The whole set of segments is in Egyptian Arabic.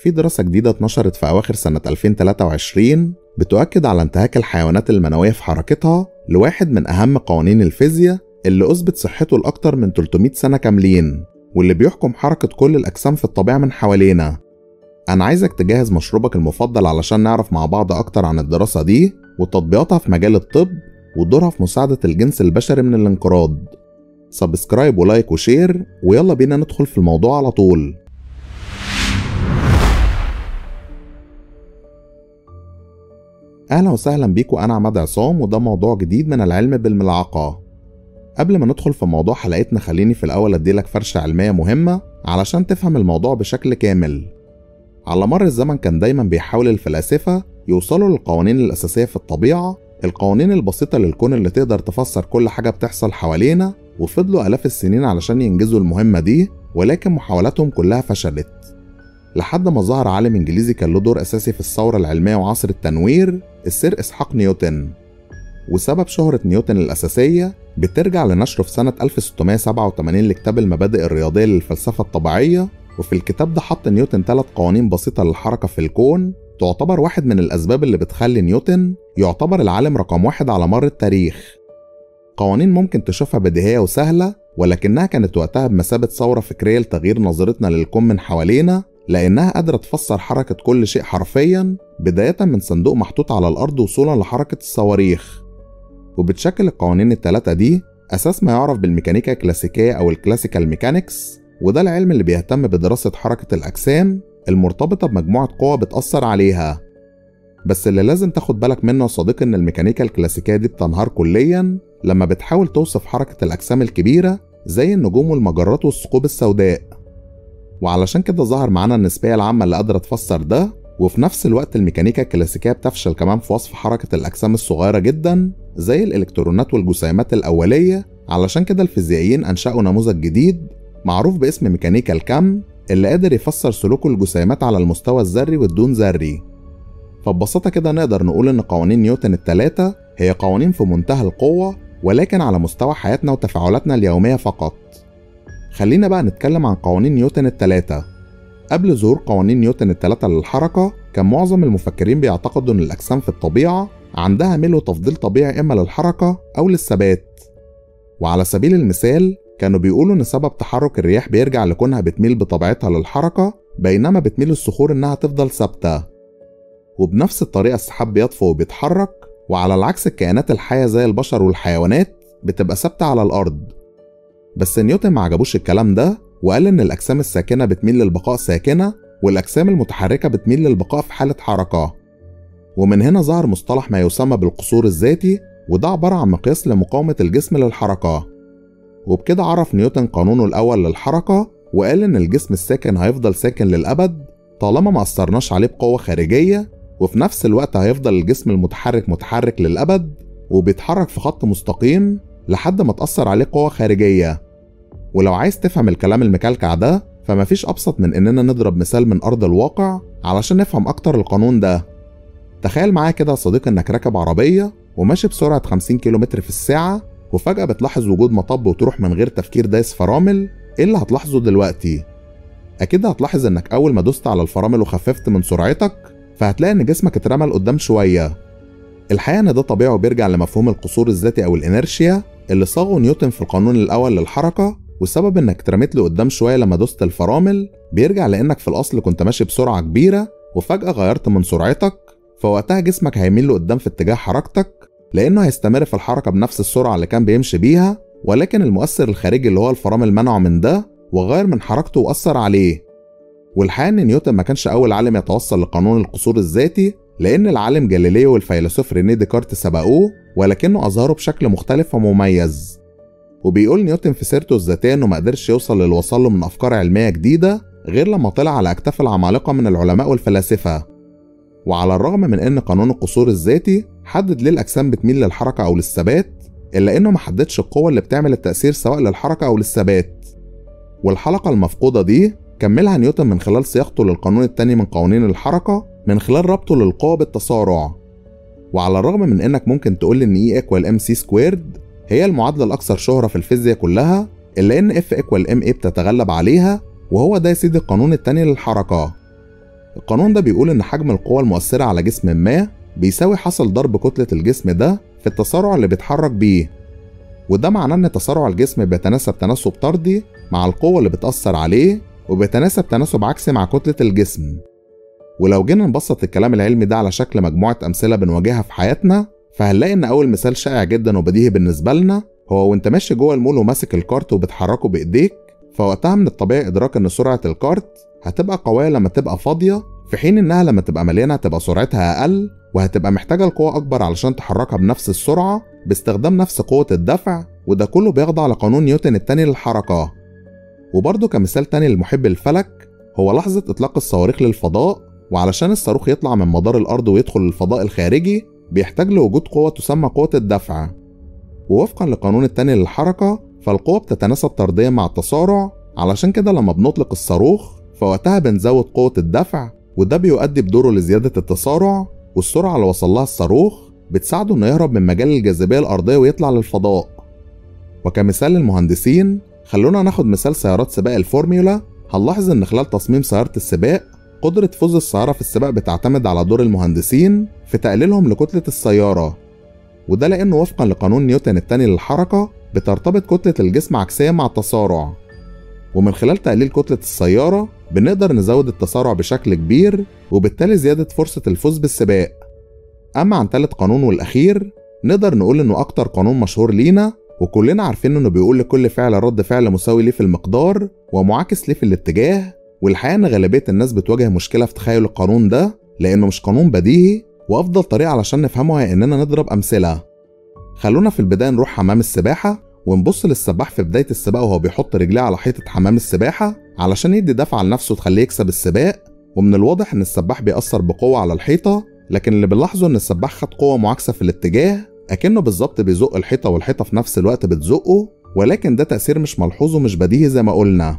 في دراسة جديدة اتنشرت في أواخر سنة 2023 بتؤكد على انتهاك الحيوانات المنوية في حركتها لواحد من أهم قوانين الفيزياء اللي أثبت صحته لأكتر من 300 سنة كاملين واللي بيحكم حركة كل الأجسام في الطبيعة من حوالينا أنا عايزك تجهز مشروبك المفضل علشان نعرف مع بعض أكتر عن الدراسة دي وتطبيقاتها في مجال الطب ودورها في مساعدة الجنس البشري من الانقراض سبسكرايب ولايك وشير ويلا بينا ندخل في الموضوع على طول أهلا وسهلا بيكم أنا عماد عصام وده موضوع جديد من العلم بالملعقة قبل ما ندخل في موضوع حلقتنا خليني في الأول أديلك فرشة علمية مهمة علشان تفهم الموضوع بشكل كامل على مر الزمن كان دايما بيحاول الفلاسفة يوصلوا للقوانين الأساسية في الطبيعة القوانين البسيطة للكون اللي تقدر تفسر كل حاجة بتحصل حوالينا وفضلوا آلاف السنين علشان ينجزوا المهمة دي ولكن محاولاتهم كلها فشلت لحد ما ظهر عالم إنجليزي كان له دور أساسي في الثورة العلمية وعصر التنوير السير إسحاق نيوتن وسبب شهرة نيوتن الأساسية بترجع لنشره في سنة 1687 لكتاب المبادئ الرياضية للفلسفة الطبيعية وفي الكتاب ده حط نيوتن ثلاث قوانين بسيطة للحركة في الكون تعتبر واحد من الأسباب اللي بتخلي نيوتن يعتبر العالم رقم واحد على مر التاريخ قوانين ممكن تشوفها بديهية وسهلة ولكنها كانت وقتها بمثابة ثورة فكرية لتغيير نظرتنا للكون من حوالينا لأنها قادرة تفسر حركة كل شيء حرفيا بداية من صندوق محطوط على الأرض وصولا لحركة الصواريخ وبتشكل القوانين التلاتة دي أساس ما يعرف بالميكانيكا الكلاسيكية أو الكلاسيكال ميكانكس وده العلم اللي بيهتم بدراسة حركة الأجسام المرتبطة بمجموعة قوى بتأثر عليها بس اللي لازم تاخد بالك منه يا صديقي إن الميكانيكا الكلاسيكية دي بتنهار كليا لما بتحاول توصف حركة الأجسام الكبيرة زي النجوم والمجرات والثقوب السوداء وعلشان كده ظهر معانا النسبية العامة اللي قادرة تفسر ده وفي نفس الوقت الميكانيكا الكلاسيكية بتفشل كمان في وصف حركة الأجسام الصغيرة جدا زي الإلكترونات والجسيمات الأولية علشان كده الفيزيائيين أنشأوا نموذج جديد معروف باسم ميكانيكا الكم اللي قادر يفسر سلوك الجسيمات على المستوى الذري والدون ذري فببساطة كده نقدر نقول إن قوانين نيوتن التلاتة هي قوانين في منتهى القوة ولكن على مستوى حياتنا وتفاعلاتنا اليومية فقط خلينا بقى نتكلم عن قوانين نيوتن التلاتة قبل ظهور قوانين نيوتن التلاتة للحركة كان معظم المفكرين بيعتقدوا إن الأجسام في الطبيعة عندها ميل وتفضيل طبيعي إما للحركة أو للثبات وعلى سبيل المثال كانوا بيقولوا إن سبب تحرك الرياح بيرجع لكونها بتميل بطبيعتها للحركة بينما بتميل الصخور إنها تفضل ثابتة وبنفس الطريقة السحاب بيطفو وبيتحرك وعلى العكس الكائنات الحية زي البشر والحيوانات بتبقى ثابتة على الأرض بس نيوتن ما عجبوش الكلام ده وقال إن الأجسام الساكنة بتميل للبقاء ساكنة والأجسام المتحركة بتميل للبقاء في حالة حركة ومن هنا ظهر مصطلح ما يسمى بالقصور الذاتي وده عبارة عن مقياس لمقاومة الجسم للحركة وبكده عرف نيوتن قانونه الأول للحركة وقال إن الجسم الساكن هيفضل ساكن للأبد طالما ما أثرناش عليه بقوة خارجية وفي نفس الوقت هيفضل الجسم المتحرك متحرك للأبد وبيتحرك في خط مستقيم لحد ما تأثر عليه قوة خارجية ولو عايز تفهم الكلام المكلكع ده فمفيش أبسط من إننا نضرب مثال من أرض الواقع علشان نفهم أكتر القانون ده تخيل معايا كده يا صديقي إنك راكب عربية وماشي بسرعة 50 كيلومتر في الساعة وفجأة بتلاحظ وجود مطب وتروح من غير تفكير دايس فرامل إيه اللي هتلاحظه دلوقتي؟ أكيد هتلاحظ إنك أول ما دوست على الفرامل وخففت من سرعتك فهتلاقي إن جسمك اترمى لقدام شوية الحقيقة إن ده طبيعي وبيرجع لمفهوم القصور الذاتي أو الإنرشيا اللي صاغه نيوتن في القانون الأول للحركة والسبب إنك اترميت لقدام شوية لما دوست الفرامل بيرجع لإنك في الأصل كنت ماشي بسرعة كبيرة وفجأة غيرت من سرعتك فوقتها جسمك هيميل لقدام في اتجاه حركتك لأنه هيستمر في الحركة بنفس السرعة اللي كان بيمشي بيها ولكن المؤثر الخارجي اللي هو الفرامل منعه من ده وغير من حركته وأثر عليه والحقيقة إن نيوتن ما كانش أول عالم يتوصل لقانون القصور الذاتي لأن العالم جاليليو والفيلسوف رينيه ديكارت سبقوه ولكنه أظهره بشكل مختلف ومميز وبيقول نيوتن في سيرته الذاتية إنه ما قدرش يوصل للي وصل له من أفكار علمية جديدة غير لما طلع على أكتاف العمالقة من العلماء والفلاسفة وعلى الرغم من إن قانون القصور الذاتي حدد ليه الأجسام بتميل للحركة أو للثبات إلا إنه ما حددش القوة اللي بتعمل التأثير سواء للحركة أو للثبات والحلقة المفقودة دي كملها نيوتن من خلال صياغته للقانون التاني من قوانين الحركة من خلال ربطه للقوة بالتسارع وعلى الرغم من انك ممكن تقول ان E equal mc سكويرد هي المعادلة الأكثر شهرة في الفيزياء كلها إلا إن F equal ma بتتغلب عليها وهو ده يا سيدي القانون التاني للحركة القانون ده بيقول إن حجم القوة المؤثرة على جسم ما بيساوي حصل ضرب كتلة الجسم ده في التسارع اللي بيتحرك بيه وده معناه إن تسارع الجسم بيتناسب تناسب طردي مع القوة اللي بتأثر عليه وبيتناسب تناسب عكسي مع كتلة الجسم ولو جينا نبسط الكلام العلمي ده على شكل مجموعة أمثلة بنواجهها في حياتنا فهنلاقي إن أول مثال شائع جدا وبديهي بالنسبة لنا هو وأنت ماشي جوه المول وماسك الكارت وبتحركه بإيديك فوقتها من الطبيعي إدراك إن سرعة الكارت هتبقى قوية لما تبقى فاضية في حين إنها لما تبقى مليانة هتبقى سرعتها أقل وهتبقى محتاجة القوة أكبر علشان تحركها بنفس السرعة باستخدام نفس قوة الدفع وده كله بيخضع لقانون نيوتن التاني للحركة وبرضه كمثال تاني لمحب الفلك هو لحظة إطلاق الصواريخ للفضاء وعلشان الصاروخ يطلع من مدار الأرض ويدخل الفضاء الخارجي بيحتاج لوجود قوة تسمى قوة الدفع ووفقا لقانون التاني للحركة فالقوة بتتناسب طرديا مع التسارع علشان كده لما بنطلق الصاروخ فوقتها بنزود قوة الدفع وده بيؤدي بدوره لزيادة التسارع والسرعة اللي وصل لها الصاروخ بتساعده إنه يهرب من مجال الجاذبية الأرضية ويطلع للفضاء وكمثال للمهندسين خلونا ناخد مثال سيارات سباق الفورميولا هنلاحظ إن خلال تصميم سيارة السباق قدرة فوز السيارة في السباق بتعتمد على دور المهندسين في تقليلهم لكتلة السيارة وده لأنه وفقا لقانون نيوتن الثاني للحركة بترتبط كتلة الجسم عكسيا مع التسارع ومن خلال تقليل كتلة السيارة بنقدر نزود التسارع بشكل كبير وبالتالي زيادة فرصة الفوز بالسباق أما عن تالت قانون والأخير نقدر نقول إنه أكتر قانون مشهور لينا وكلنا عارفين إنه بيقول لكل فعل رد فعل مساوي ليه في المقدار ومعاكس ليه في الاتجاه والحقيقة إن غالبية الناس بتواجه مشكلة في تخيل القانون ده لأنه مش قانون بديهي وأفضل طريقة علشان نفهمه هي إننا نضرب أمثلة خلونا في البداية نروح حمام السباحة ونبص للسباح في بداية السباق وهو بيحط رجليه على حيطة حمام السباحة علشان يدي دفعة لنفسه تخليه يكسب السباق ومن الواضح إن السباح بيأثر بقوة على الحيطة لكن اللي بنلاحظه إن السباح خد قوة معاكسة في الاتجاه أكنه بالظبط بيزق الحيطة والحيطة في نفس الوقت بتزقه ولكن ده تأثير مش ملحوظ ومش بديهي زي ما قلنا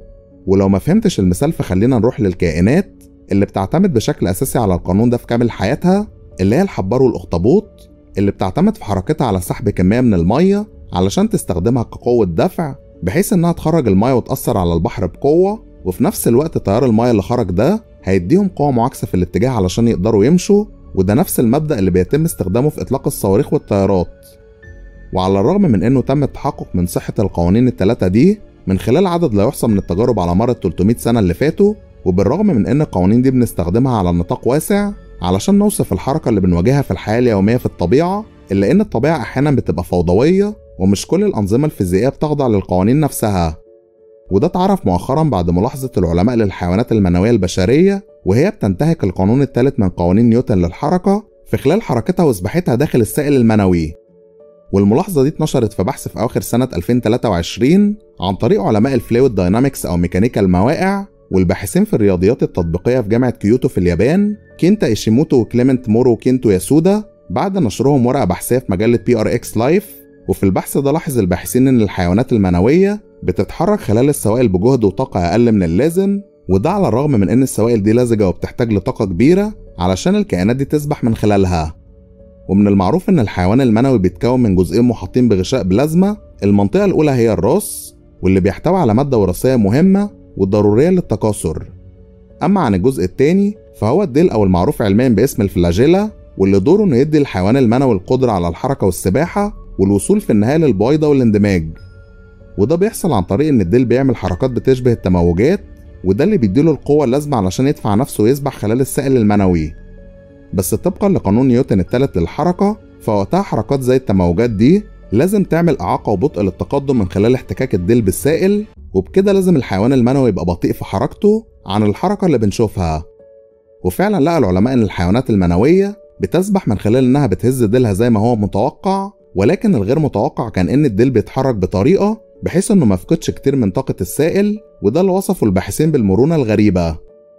ولو ما فهمتش المثال فخلينا نروح للكائنات اللي بتعتمد بشكل أساسي على القانون ده في كامل حياتها اللي هي الحبار والأخطبوط اللي بتعتمد في حركتها على سحب كمية من المية علشان تستخدمها كقوة دفع بحيث إنها تخرج المية وتأثر على البحر بقوة وفي نفس الوقت تيار المية اللي خرج ده هيديهم قوة معاكسة في الاتجاه علشان يقدروا يمشوا وده نفس المبدأ اللي بيتم استخدامه في إطلاق الصواريخ والطيارات وعلى الرغم من إنه تم التحقق من صحة القوانين الثلاثة دي من خلال عدد لا يحصى من التجارب على مر ال 300 سنة اللي فاتوا وبالرغم من إن القوانين دي بنستخدمها على نطاق واسع علشان نوصف الحركة اللي بنواجهها في الحياة اليومية في الطبيعة إلا إن الطبيعة أحيانا بتبقى فوضوية ومش كل الأنظمة الفيزيائية بتخضع للقوانين نفسها وده اتعرف مؤخرا بعد ملاحظة العلماء للحيوانات المنوية البشرية وهي بتنتهك القانون الثالث من قوانين نيوتن للحركة في خلال حركتها وسباحتها داخل السائل المنوي والملاحظة دي اتنشرت في بحث في أواخر سنة 2023 عن طريق علماء الفلويد داينامكس أو ميكانيكا المواقع والباحثين في الرياضيات التطبيقية في جامعة كيوتو في اليابان كينتا إيشيموتو وكليمنت مورو وكينتو ياسودا بعد نشرهم ورقة بحثية في مجلة بي ار اكس لايف وفي البحث ده لاحظ الباحثين إن الحيوانات المنوية بتتحرك خلال السوائل بجهد وطاقة أقل من اللازم وده على الرغم من إن السوائل دي لزجة وبتحتاج لطاقة كبيرة علشان الكائنات دي تسبح من خلالها ومن المعروف إن الحيوان المنوي بيتكون من جزئين محاطين بغشاء بلازما المنطقة الأولى هي الراس واللي بيحتوي على مادة وراثية مهمة والضرورية للتكاثر أما عن الجزء التاني فهو الديل أو المعروف علميا باسم الفلاجيلا واللي دوره إنه يدي الحيوان المنوي القدرة على الحركة والسباحة والوصول في النهاية للبويضة والاندماج وده بيحصل عن طريق إن الديل بيعمل حركات بتشبه التموجات وده اللي بيديله القوة اللازمة علشان يدفع نفسه ويسبح خلال السائل المنوي بس طبقا لقانون نيوتن الثالث للحركة فوقتها حركات زي التموجات دي لازم تعمل إعاقة وبطء للتقدم من خلال احتكاك الديل بالسائل وبكده لازم الحيوان المنوي يبقى بطيء في حركته عن الحركة اللي بنشوفها وفعلا لقى العلماء إن الحيوانات المنوية بتسبح من خلال إنها بتهز ديلها زي ما هو متوقع ولكن الغير متوقع كان إن الديل بيتحرك بطريقة بحيث إنه ما يفقدش كتير من طاقة السائل وده اللي وصفه الباحثين بالمرونة الغريبة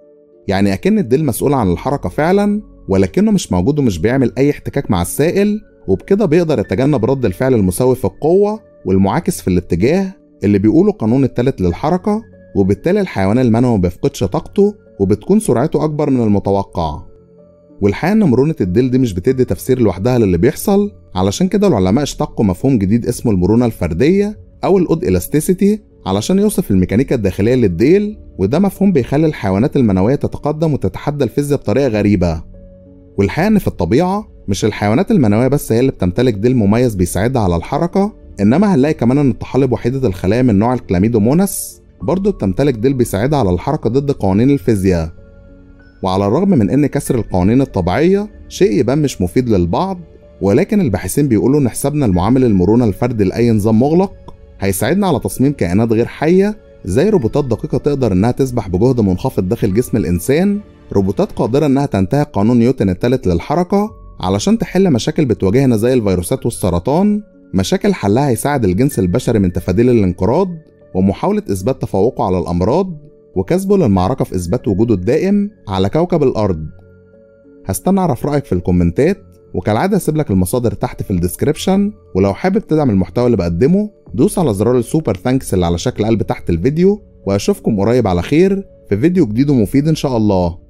يعني أكن الديل مسؤول عن الحركة فعلا ولكنه مش موجود ومش بيعمل أي احتكاك مع السائل وبكده بيقدر يتجنب رد الفعل المساوي في القوة والمعاكس في الاتجاه اللي بيقولوا قانون التالت للحركة وبالتالي الحيوان المنوي ما بيفقدش طاقته وبتكون سرعته أكبر من المتوقع والحقيقة إن مرونة الديل دي مش بتدي تفسير لوحدها للي بيحصل علشان كده العلماء اشتقوا مفهوم جديد اسمه المرونة الفردية أو الأود إلاستيسيتي علشان يوصف الميكانيكا الداخلية للديل وده مفهوم بيخلي الحيوانات المنوية تتقدم وتتحدى الفيزياء بطريقة غريبة والحقيقة إن في الطبيعة مش الحيوانات المنوية بس هي اللي بتمتلك ديل مميز بيساعدها على الحركة إنما هنلاقي كمان إن الطحالب وحيدة الخلايا من نوع الكلاميدوموناس برضه بتمتلك ديل بيساعدها على الحركة ضد قوانين الفيزياء وعلى الرغم من إن كسر القوانين الطبيعية شيء يبان مش مفيد للبعض ولكن الباحثين بيقولوا إن حسابنا المعامل المرونة الفردي لأي نظام مغلق هيساعدنا على تصميم كائنات غير حية زي روبوتات دقيقة تقدر إنها تسبح بجهد منخفض داخل جسم الإنسان روبوتات قادرة إنها تنتهك قانون نيوتن الثالث للحركة علشان تحل مشاكل بتواجهنا زي الفيروسات والسرطان مشاكل حلها هيساعد الجنس البشري من تفاديل الانقراض ومحاولة إثبات تفوقه على الأمراض وكسبه للمعركة في إثبات وجوده الدائم على كوكب الأرض هستنى أعرف رأيك في الكومنتات وكالعادة هسيب لك المصادر تحت في الديسكريبشن ولو حابب تدعم المحتوى اللي بقدمه دوس على زرار السوبر ثانكس اللي على شكل قلب تحت الفيديو واشوفكم قريب على خير في فيديو جديد ومفيد ان شاء الله